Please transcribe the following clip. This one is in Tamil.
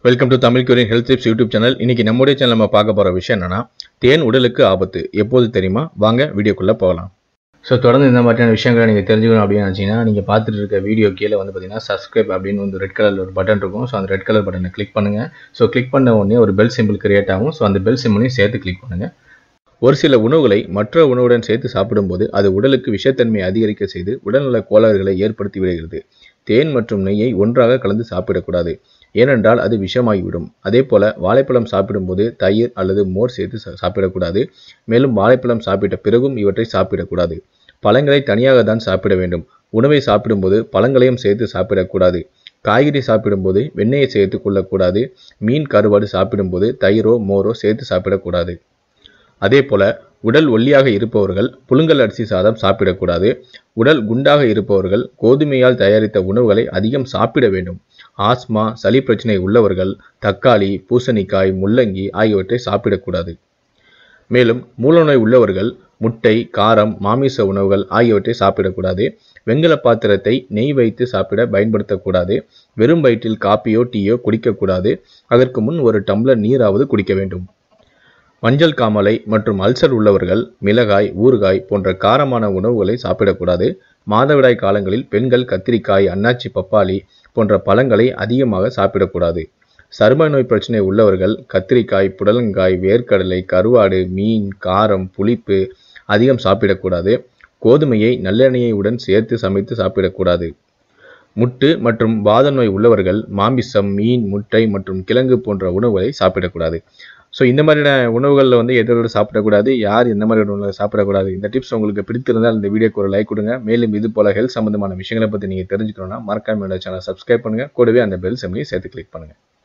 welcome to Tamil Korean health tips YouTube channel இன்னைக்கு நம்முடைய சேனல் நம்ம பார்க்க போகிற விஷயம் என்னன்னா தேன் உடலுக்கு ஆபத்து எப்போது தெரியுமா வாங்க வீடியோக்குள்ளே போகலாம் ஸோ தொடர்ந்து இந்த மாதிரியான விஷயங்களை நீங்கள் தெரிஞ்சுக்கணும் அப்படின்னு நினச்சிங்கன்னா நீங்கள் பார்த்துட்டு இருக்க வீடியோ கீழே வந்து பார்த்தீங்கன்னா சப்ஸ்கிரைப் அப்படின்னு வந்து ரெட் கலர் ஒரு பட்டன் இருக்கும் ஸோ அந்த ரெட் கலர் பட்டனை கிளிக் பண்ணுங்கள் ஸோ கிளிக் பண்ண உடனே ஒரு பெல் சிம்பிள் கிரியேட் ஆகும் ஸோ அந்த பெல் சிம்பிளையும் சேர்த்து கிளிக் பண்ணுங்கள் ஒரு சில உணவுகளை மற்ற உணவுடன் சேர்த்து சாப்பிடும்போது அது உடலுக்கு விஷத்தன்மை அதிகரிக்க செய்து உடல்நல கோளாறுகளை ஏற்படுத்தி விடுகிறது தேன் மற்றும் நெய்யை ஒன்றாக கலந்து சாப்பிடக்கூடாது ஏனென்றால் அது விஷமாகிவிடும் அதே போல வாழைப்பழம் சாப்பிடும்போது தயிர் அல்லது மோர் சேர்த்து சா- சாப்பிடக்கூடாது மேலும் வாழைப்பழம் சாப்பிட்ட பிறகும் இவற்றை சாப்பிடக்கூடாது பழங்களை தனியாக தான் சாப்பிட வேண்டும் உணவை சாப்பிடும்போது பழங்களையும் சேர்த்து சாப்பிடக்கூடாது காய்கறி சாப்பிடும்போது வெண்ணெயை சேர்த்து கொள்ளக்கூடாது மீன் கருவாடு சாப்பிடும்போது தயிரோ மோரோ சேர்த்து சாப்பிடக்கூடாது அதே போல உடல் ஒல்லியாக இருப்பவர்கள் புழுங்கல் அரிசி சாதம் சாப்பிடக்கூடாது உடல் குண்டாக இருப்பவர்கள் கோதுமையால் தயாரித்த உணவுகளை அதிகம் சாப்பிட வேண்டும் ஆஸ்மா சளி பிரச்சனை உள்ளவர்கள் தக்காளி பூசணிக்காய் முள்ளங்கி ஆகியவற்றை சாப்பிடக்கூடாது மேலும் மூலநோய் உள்ளவர்கள் முட்டை காரம் மாமிச உணவுகள் ஆகியவற்றை சாப்பிடக்கூடாது வெண்கல பாத்திரத்தை நெய் வைத்து சாப்பிட பயன்படுத்தக்கூடாது வெறும் வயிற்றில் காப்பியோ டீயோ குடிக்கக்கூடாது அதற்கு முன் ஒரு டம்ளர் நீராவது குடிக்க வேண்டும் மஞ்சள் காமாலை மற்றும் அல்சர் உள்ளவர்கள் மிளகாய் ஊறுகாய் போன்ற காரமான உணவுகளை சாப்பிடக்கூடாது மாதவிடாய் காலங்களில் பெண்கள் கத்திரிக்காய் அன்னாச்சி பப்பாளி போன்ற பழங்களை அதிகமாக சாப்பிடக்கூடாது சரும நோய் பிரச்சனை உள்ளவர்கள் கத்திரிக்காய் புடலங்காய் வேர்க்கடலை கருவாடு மீன் காரம் புளிப்பு அதிகம் சாப்பிடக்கூடாது கோதுமையை நல்லெண்ணெயை உடன் சேர்த்து சமைத்து சாப்பிடக்கூடாது முட்டு மற்றும் வாத நோய் உள்ளவர்கள் மாமிசம் மீன் முட்டை மற்றும் கிழங்கு போன்ற உணவுகளை சாப்பிடக்கூடாது ஸோ இந்த மாதிரியான உணவுகளில் வந்து எதோடு சாப்பிடக்கூடாது யார் எந்த மாதிரி உணவுகளை சாப்பிடக்கூடாது இந்த டிப்ஸ் உங்களுக்கு பிடித்திருந்தால் இந்த வீடியோக்கு ஒரு லைக் கொடுங்க மேலும் இது போல ஹெல்த் சம்பந்தமான விஷயங்களை பற்றி நீங்கள் தெரிஞ்சுக்கணும்னா மறக்காம என்னோட சேனல் சப்ஸ்கிரைப் பண்ணுங்க கூடவே அந்த பெல் சிம்லையும் சேர்த்து கிளிக் பண்ணுங்க